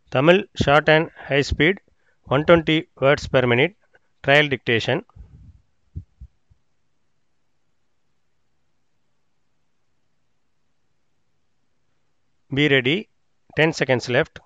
Tamil short and high speed 120 words per minute trial dictation be ready 10 seconds left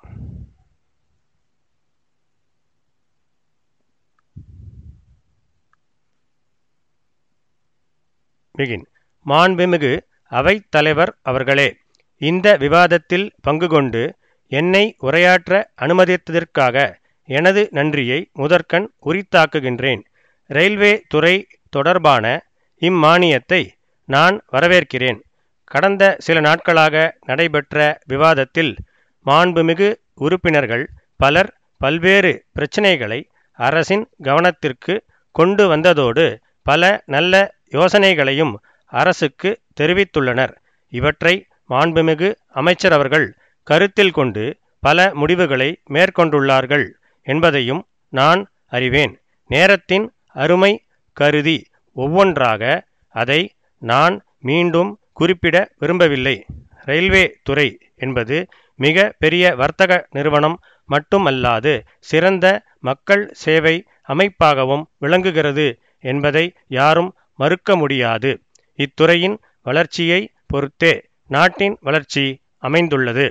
begin மாண்புமிகு அவைத் தலைவர் அவர்களே இந்த விவாதத்தில் பங்கு கொண்டு என்னை உரையாற்ற அனுமதித்ததற்காக எனது நன்றியை முதற்கண் உரித்தாக்குகின்றேன் ரயில்வே துறை தொடர்பான இம்மானியத்தை நான் வரவேற்கிறேன் கடந்த சில நாட்களாக நடைபெற்ற விவாதத்தில் மாண்புமிகு உறுப்பினர்கள் பலர் பல்வேறு பிரச்சினைகளை அரசின் கவனத்திற்கு கொண்டு வந்ததோடு பல நல்ல யோசனைகளையும் அரசுக்கு தெரிவித்துள்ளனர் இவற்றை மாண்புமிகு அமைச்சர் அவர்கள் கருத்தில் கொண்டு பல முடிவுகளை மேற்கொண்டுள்ளார்கள் என்பதையும் நான் அறிவேன் நேரத்தின் அருமை கருதி ஒவ்வொன்றாக அதை நான் மீண்டும் குறிப்பிட விரும்பவில்லை ரயில்வே துறை என்பது மிக பெரிய வர்த்தக நிறுவனம் மட்டுமல்லாது சிறந்த மக்கள் சேவை அமைப்பாகவும் விளங்குகிறது என்பதை யாரும் மறுக்க முடியாது இத்துறையின் வளர்ச்சியை பொறுத்தே நாட்டின் வளர்ச்சி அமைந்துள்ளது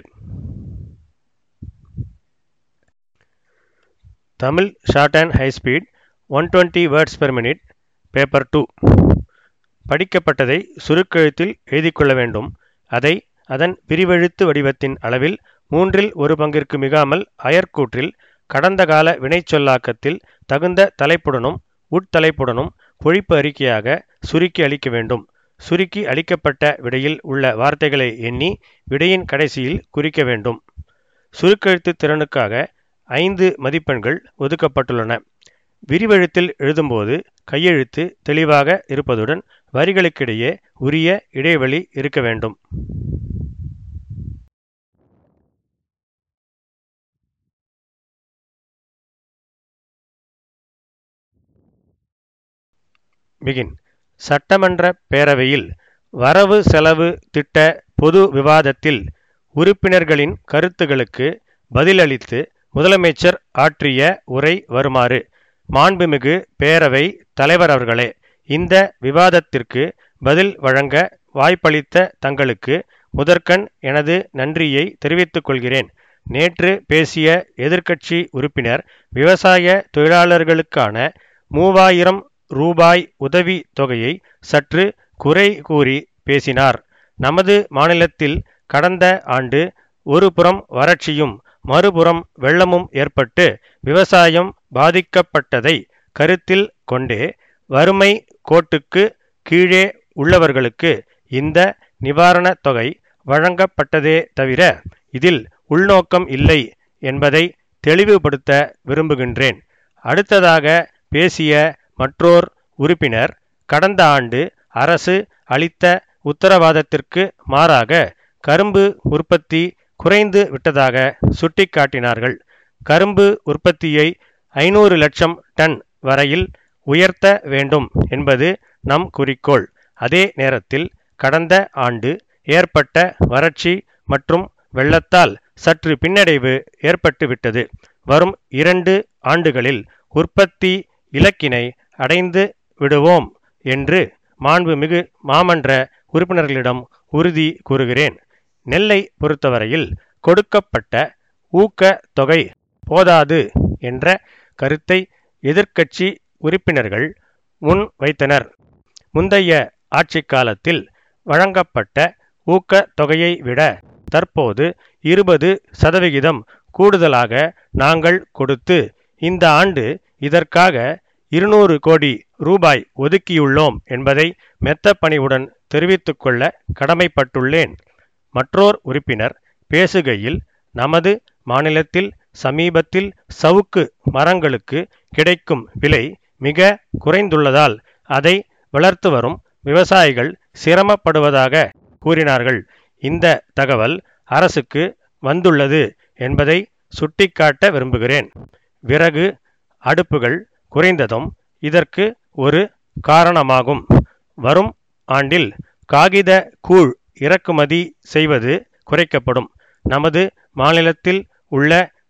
Tamil short and high speed one twenty words per minute paper two படிக்கப்பட்டதை சுருக்கெழுத்தில் எழுதிக்கொள்ள வேண்டும் அதை அதன் பிரிவெழுத்து வடிவத்தின் அளவில் மூன்றில் ஒரு பங்கிற்கு மிகாமல் அயற்கூற்றில் கடந்த கால வினைச்சொல்லாக்கத்தில் தகுந்த தலைப்புடனும் உட்தலைப்புடனும் பொழிப்பு அறிக்கையாக சுருக்கி அளிக்க வேண்டும் சுருக்கி அளிக்கப்பட்ட விடையில் உள்ள வார்த்தைகளை எண்ணி விடையின் கடைசியில் குறிக்க வேண்டும் சுருக்கெழுத்து திறனுக்காக ஐந்து மதிப்பெண்கள் ஒதுக்கப்பட்டுள்ளன விரிவெழுத்தில் எழுதும்போது கையெழுத்து தெளிவாக இருப்பதுடன் வரிகளுக்கிடையே உரிய இடைவெளி இருக்க வேண்டும் பிகின் சட்டமன்ற பேரவையில் வரவு செலவு திட்ட பொது விவாதத்தில் உறுப்பினர்களின் கருத்துகளுக்கு பதிலளித்து முதலமைச்சர் ஆற்றிய உரை வருமாறு மாண்புமிகு பேரவை தலைவர் அவர்களே இந்த விவாதத்திற்கு பதில் வழங்க வாய்ப்பளித்த தங்களுக்கு முதற்கண் எனது நன்றியை தெரிவித்துக் கொள்கிறேன் நேற்று பேசிய எதிர்க்கட்சி உறுப்பினர் விவசாய தொழிலாளர்களுக்கான மூவாயிரம் ரூபாய் உதவி தொகையை சற்று குறை கூறி பேசினார் நமது மாநிலத்தில் கடந்த ஆண்டு ஒரு புறம் வறட்சியும் மறுபுறம் வெள்ளமும் ஏற்பட்டு விவசாயம் பாதிக்கப்பட்டதை கருத்தில் கொண்டே வறுமை கோட்டுக்கு கீழே உள்ளவர்களுக்கு இந்த நிவாரணத் தொகை வழங்கப்பட்டதே தவிர இதில் உள்நோக்கம் இல்லை என்பதை தெளிவுபடுத்த விரும்புகின்றேன் அடுத்ததாக பேசிய மற்றோர் உறுப்பினர் கடந்த ஆண்டு அரசு அளித்த உத்தரவாதத்திற்கு மாறாக கரும்பு உற்பத்தி குறைந்து விட்டதாக சுட்டிக்காட்டினார்கள் கரும்பு உற்பத்தியை ஐநூறு லட்சம் டன் வரையில் உயர்த்த வேண்டும் என்பது நம் குறிக்கோள் அதே நேரத்தில் கடந்த ஆண்டு ஏற்பட்ட வறட்சி மற்றும் வெள்ளத்தால் சற்று பின்னடைவு ஏற்பட்டுவிட்டது வரும் இரண்டு ஆண்டுகளில் உற்பத்தி இலக்கினை அடைந்து விடுவோம் என்று மாண்புமிகு மாமன்ற உறுப்பினர்களிடம் உறுதி கூறுகிறேன் நெல்லை பொறுத்தவரையில் கொடுக்கப்பட்ட ஊக்க தொகை போதாது என்ற கருத்தை எதிர்க்கட்சி உறுப்பினர்கள் முன் வைத்தனர் முந்தைய ஆட்சி காலத்தில் வழங்கப்பட்ட ஊக்க தொகையை விட தற்போது இருபது சதவிகிதம் கூடுதலாக நாங்கள் கொடுத்து இந்த ஆண்டு இதற்காக இருநூறு கோடி ரூபாய் ஒதுக்கியுள்ளோம் என்பதை மெத்த பணிவுடன் தெரிவித்துக்கொள்ள கடமைப்பட்டுள்ளேன் மற்றோர் உறுப்பினர் பேசுகையில் நமது மாநிலத்தில் சமீபத்தில் சவுக்கு மரங்களுக்கு கிடைக்கும் விலை மிக குறைந்துள்ளதால் அதை வளர்த்து வரும் விவசாயிகள் சிரமப்படுவதாக கூறினார்கள் இந்த தகவல் அரசுக்கு வந்துள்ளது என்பதை சுட்டிக்காட்ட விரும்புகிறேன் விறகு அடுப்புகள் குறைந்ததும் இதற்கு ஒரு காரணமாகும் வரும் ஆண்டில் காகித கூழ் இறக்குமதி செய்வது குறைக்கப்படும் நமது மாநிலத்தில் உள்ள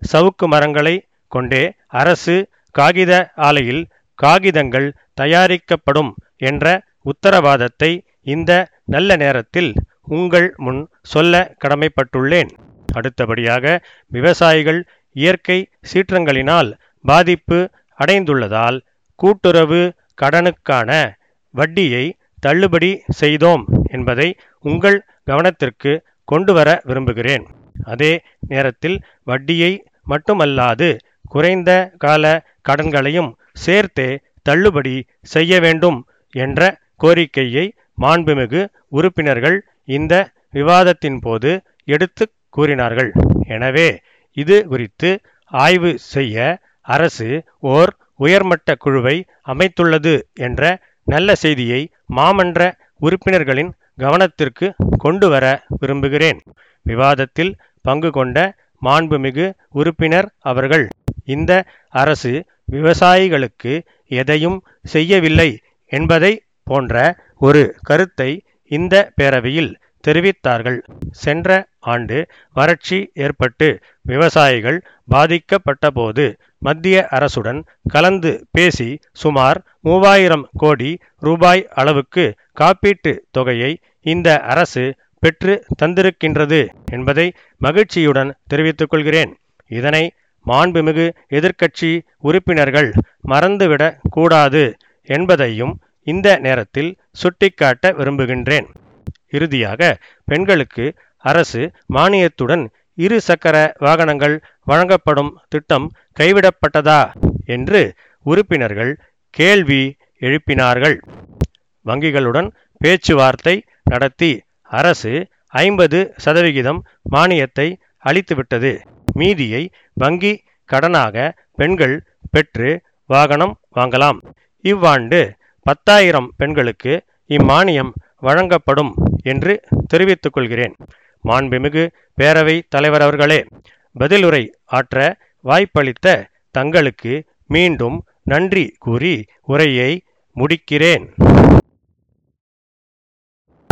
சவுக்கு மரங்களை கொண்டே அரசு காகித ஆலையில் காகிதங்கள் தயாரிக்கப்படும் என்ற உத்தரவாதத்தை இந்த நல்ல நேரத்தில் உங்கள் முன் சொல்ல கடமைப்பட்டுள்ளேன் அடுத்தபடியாக விவசாயிகள் இயற்கை சீற்றங்களினால் பாதிப்பு அடைந்துள்ளதால் கூட்டுறவு கடனுக்கான வட்டியை தள்ளுபடி செய்தோம் என்பதை உங்கள் கவனத்திற்கு கொண்டு வர விரும்புகிறேன் அதே நேரத்தில் வட்டியை மட்டுமல்லாது குறைந்த கால கடன்களையும் சேர்த்தே தள்ளுபடி செய்ய வேண்டும் என்ற கோரிக்கையை மாண்புமிகு உறுப்பினர்கள் இந்த விவாதத்தின் போது எடுத்து கூறினார்கள் எனவே இது குறித்து ஆய்வு செய்ய அரசு ஓர் உயர்மட்ட குழுவை அமைத்துள்ளது என்ற நல்ல செய்தியை மாமன்ற உறுப்பினர்களின் கவனத்திற்கு கொண்டு வர விரும்புகிறேன் விவாதத்தில் பங்கு கொண்ட மாண்புமிகு உறுப்பினர் அவர்கள் இந்த அரசு விவசாயிகளுக்கு எதையும் செய்யவில்லை என்பதை போன்ற ஒரு கருத்தை இந்த பேரவையில் தெரிவித்தார்கள் சென்ற ஆண்டு வறட்சி ஏற்பட்டு விவசாயிகள் பாதிக்கப்பட்டபோது மத்திய அரசுடன் கலந்து பேசி சுமார் மூவாயிரம் கோடி ரூபாய் அளவுக்கு காப்பீட்டு தொகையை இந்த அரசு பெற்று தந்திருக்கின்றது என்பதை மகிழ்ச்சியுடன் தெரிவித்துக் கொள்கிறேன் இதனை மாண்புமிகு எதிர்க்கட்சி உறுப்பினர்கள் மறந்துவிடக் கூடாது என்பதையும் இந்த நேரத்தில் சுட்டிக்காட்ட விரும்புகின்றேன் இறுதியாக பெண்களுக்கு அரசு மானியத்துடன் இரு சக்கர வாகனங்கள் வழங்கப்படும் திட்டம் கைவிடப்பட்டதா என்று உறுப்பினர்கள் கேள்வி எழுப்பினார்கள் வங்கிகளுடன் பேச்சுவார்த்தை நடத்தி அரசு ஐம்பது சதவிகிதம் மானியத்தை அளித்துவிட்டது மீதியை வங்கி கடனாக பெண்கள் பெற்று வாகனம் வாங்கலாம் இவ்வாண்டு பத்தாயிரம் பெண்களுக்கு இம்மானியம் வழங்கப்படும் என்று தெரிவித்துக் கொள்கிறேன் மாண்புமிகு பேரவை தலைவர் அவர்களே பதிலுரை ஆற்ற வாய்ப்பளித்த தங்களுக்கு மீண்டும் நன்றி கூறி உரையை முடிக்கிறேன்